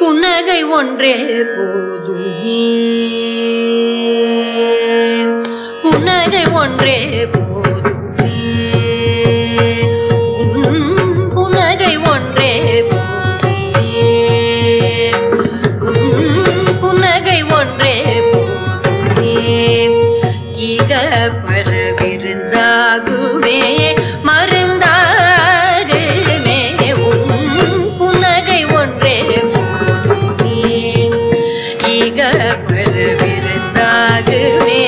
புன்னகை ஒன்றே போதுமே புன்னகை ஒன்றே போதுமே உன் புன்னகை ஒன்றே போதுமே உன் புன்னகை ஒன்றே போதுமே ஈக பரவிருந்தாகுமே மருந்தாகுமே உன் புன்னகை ஒன்றே போதுமே ஈக பரவிருந்தாகுமே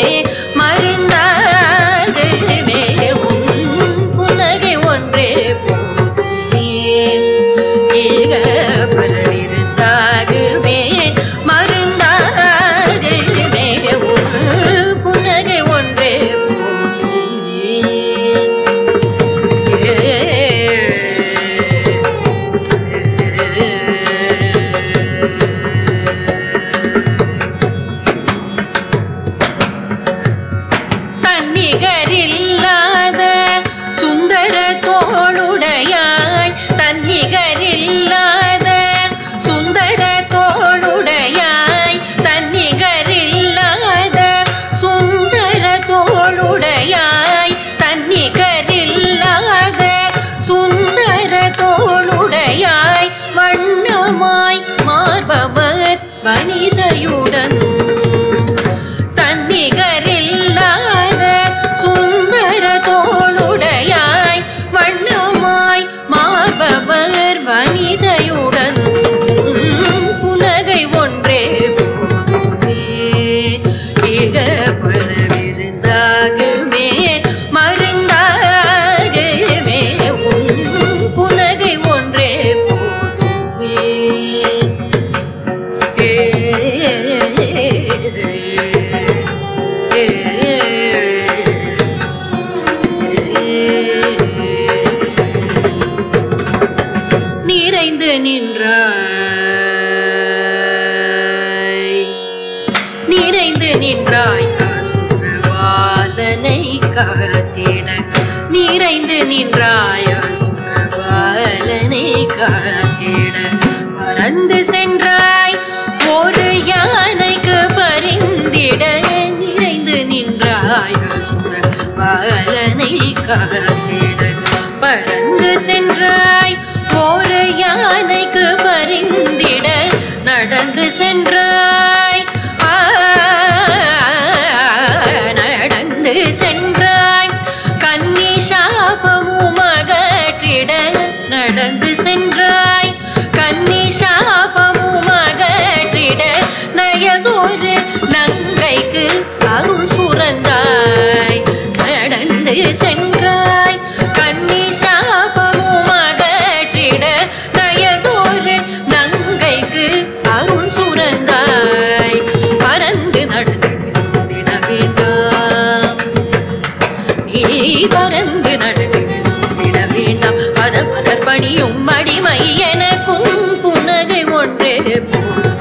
மருந்தாகுமே உன் புன்னகை ஒன்றே போதுமே ஈக பரவிருந்தாகுமே மருந்தாகுமே உன் புன்னகை ஒன்றே போதுமே தன்னிகரில்லாத சுந்தர தோளுடையாய் தன்னிகரில்லாத சுந்தர தோளுடையாய் தன்னிகரில்லாத சுந்தர தோளுடையாய் தன்னிகரில்லாத சுந்தர தோளுடையாய் வண்ணமாய் மார்பவர் வனிதையுடன் தன்னிகரில்லாத சுந்தர தோளுடையாய் வண்ணமாய் மார்பவர் வனிதையுடன் உம் புனகை ஒன்றே போதுமே ஏக பரவிருந்தாகுமே மருந்தாகுமே உன் புனகை ஒன்றே போதுமே நிறைந்து நின்றாய் நிறைந்து நின்றாய் அசுரவாலனை காத்திட நிறைந்து நின்றாய் அசுரவாலனை காத்திட பறந்து சென்றாய் ஒரு யானைக்கு பரிந்திட நிறைந்து நின்றாய் அசுரவாலனை காத்திட பறந்து சென்றாய் ஒரு யானைக்கு பரிந்திட நடந்து சென்றாய் ஆ, நடந்து சென்றாய் கன்னி சாபமும் அகற்றிட நடந்து சென்றாய் கன்னி சாபமும் அகற்றிட நயதொரு நங்கைக்கு அருள் சுரந்தாய் நடந்து சென்றாய் கன்னி சாபமும் அகற்றிட நயதொரு நங்கைக்கு அருள் சுரந்தாய் பறந்து நடந்து விட வேண்டாம் நீ பறந்து நடந்து விட வேண்டாம் பத மலர் பணியும் அடிமை எனக்கும் புனகை ஒன்றே போதும்